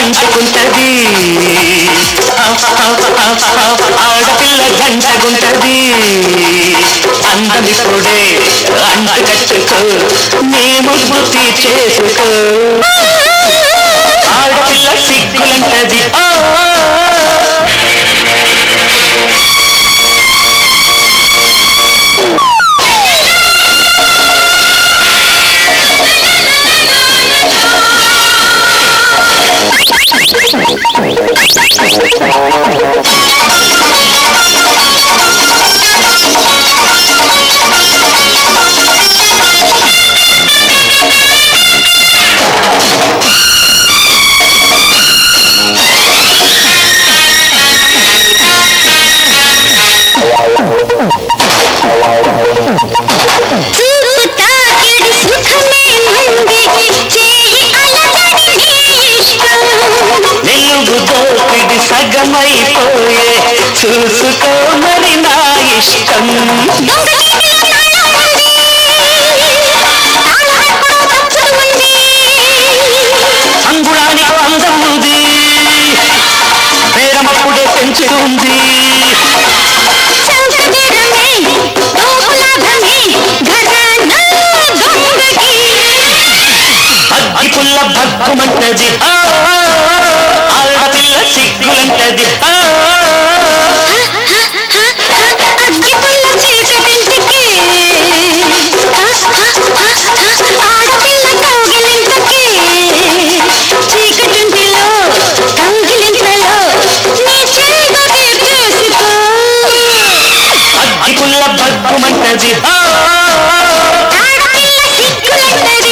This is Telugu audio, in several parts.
అంటుకుంటది ఆడపిల్ల గంటగుంటది అందమిప్పుడే అంటు కట్టుకో నీ ముగ్గు తీర్చేసుకో ఆడపిల్ల సిగ్గులంటది ఆ చూపు తాకిడి సుఖమే ఉంది చేయి అలగడి నీ ఇష్టం వెలుగు దోపిడి సగమైపోయే చూసుకో మరి నా ఇష్టం దొంగ చేతిలో తాళం ఉంది తాళం ఎక్కడో తప్పులు ఉంది అంగుళానికి అందం ఉంది పేరమప్పుడే పెంచుతుంది చౌకదరమే తోపులాభమే ఘరానా దొంగకి అగ్గి పుల్ల భగ్గుమంటది ఆ, ఆడపిల్ల సిగ్గులంటది ఆ, అగ్గి పుల్ల చీకటింటికి ఆడపిల్ల కౌగిలింతకి చీకటింటిలో కౌగిలింతలో నీ చేత తీర్చేసుకో అగ్గి పుల్ల భగ్గుమంటది ఆ, ఆడపిల్ల సిగ్గులంటది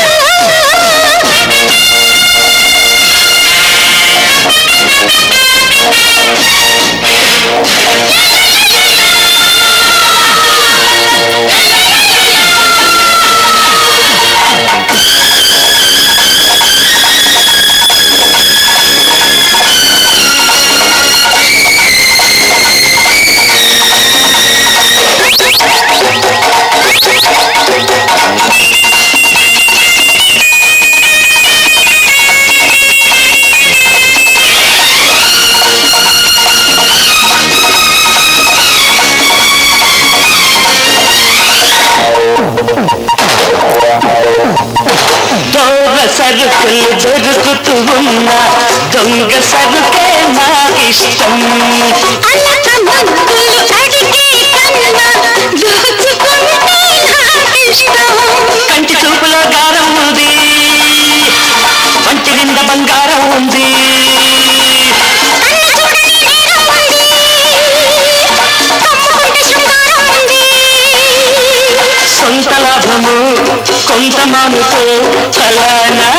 దొంగ సరుకులు దొరుకుతూ ఉన్న దొంగ సరుకే నా ఇష్టం అలక మగ్గులు అడిగే కన్నా దోచుకుంటే నాకిష్టం కంటి చూపులో గారం ఉంది వంటి నిండా బంగారం ఉంది కన్ను చూడని నేరం ఉంది కమ్ముకుంటే శృంగారం ఉంది సొంత లాభము కొంత మానుకో ఫలానా